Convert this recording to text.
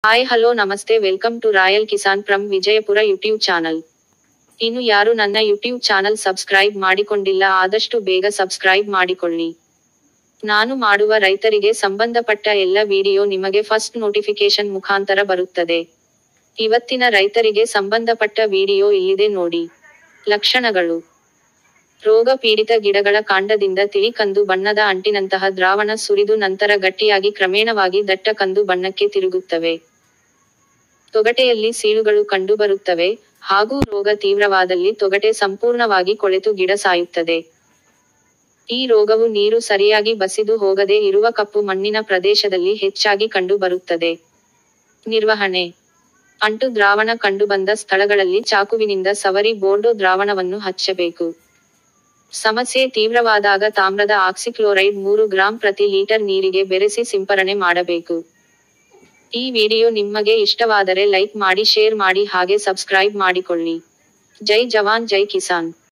hi hello namaste welcome to Royal Kisan from Vijayapura YouTube channel ಇನ್ನು ಯಾರು ನನ್ನ ಯೂಟ್ಯೂಬ್ ಚಾನಲ್ ಸಬ್ಸ್ಕ್ರೈಬ್ ಮಾಡಿಕೊಂಡಿಲ್ಲ ಆದಷ್ಟು ಬೇಗ ಸಬ್ಸ್ಕ್ರೈಬ್ ಮಾಡಿಕೊಳ್ಳಿ ನಾನು ಮಾಡುವ ರೈತರಿಗೆ ಸಂಬಂಧಪಟ್ಟ ಎಲ್ಲ ವಿಡಿಯೋ ನಿಮಗೆ ಫಸ್ಟ್ ನೋಟಿಫಿಕೇಶನ್ ಮುಖಾಂತರ ಬರುತ್ತದೆ ಇವತ್ತಿನ ರೈತರಿಗೆ ಸಂಬಂಧಪಟ್ಟ ವಿಡಿಯೋ ಇಲ್ಲಿದೆ ನೋಡಿ ಲಕ್ಷಣಗಳು ರೋಗ ಪೀಡಿತ ಗಿಡಗಳ ಕಾಂಡದಿಂದ ತಿಳಿ ಕಂದು ಬಣ್ಣದ ಅಂಟಿನಂತಹ ದ್ರಾವಣ ಸುರಿದು ನಂತರ ಗಟ್ಟಿಯಾಗಿ ಕ್ರಮೇಣವಾಗಿ ದಟ್ಟ ಕಂದು ಬಣ್ಣಕ್ಕೆ ತಿರುಗುತ್ತವೆ ತೊಗಟೆಯಲ್ಲಿ ಸೀಳುಗಳು ಕಂಡುಬರುತ್ತವೆ ಹಾಗೂ ರೋಗ ತೀವ್ರವಾದಲ್ಲಿ ತೊಗಟೆ ಸಂಪೂರ್ಣವಾಗಿ ಕೊಳೆತು ಗಿಡ ಸಾಯುತ್ತದೆ ಈ ರೋಗವು ನೀರು ಸರಿಯಾಗಿ ಬಸಿದು ಹೋಗದೆ ಇರುವ ಕಪ್ಪು ಮಣ್ಣಿನ ಪ್ರದೇಶದಲ್ಲಿ ಹೆಚ್ಚಾಗಿ ಕಂಡುಬರುತ್ತದೆ ನಿರ್ವಹಣೆ ಅಂಟು ದ್ರಾವಣ ಕಂಡುಬಂದ ಸ್ಥಳಗಳಲ್ಲಿ ಚಾಕುವಿನಿಂದ ಸವರಿ ಬೋರ್ಡೋ ದ್ರಾವಣವನ್ನು ಹಚ್ಚಬೇಕು ಸಮಸ್ಯೆ ತೀವ್ರವಾದಾಗ ತಾಮ್ರದ ಆಕ್ಸಿಕ್ಲೋರೈಡ್ ಮೂರು ಗ್ರಾಂ ಪ್ರತಿ ಲೀಟರ್ ನೀರಿಗೆ ಬೆರೆಸಿ ಸಿಂಪರಣೆ ಮಾಡಬೇಕು ಈ ವಿಡಿಯೋ ನಿಮಗೆ ಇಷ್ಟವಾದರೆ ಲೈಕ್ ಮಾಡಿ ಶೇರ್ ಮಾಡಿ ಹಾಗೆ ಸಬ್ಸ್ಕ್ರೈಬ್ ಮಾಡಿಕೊಳ್ಳಿ ಜೈ ಜವಾನ್ ಜೈ ಕಿಸಾನ್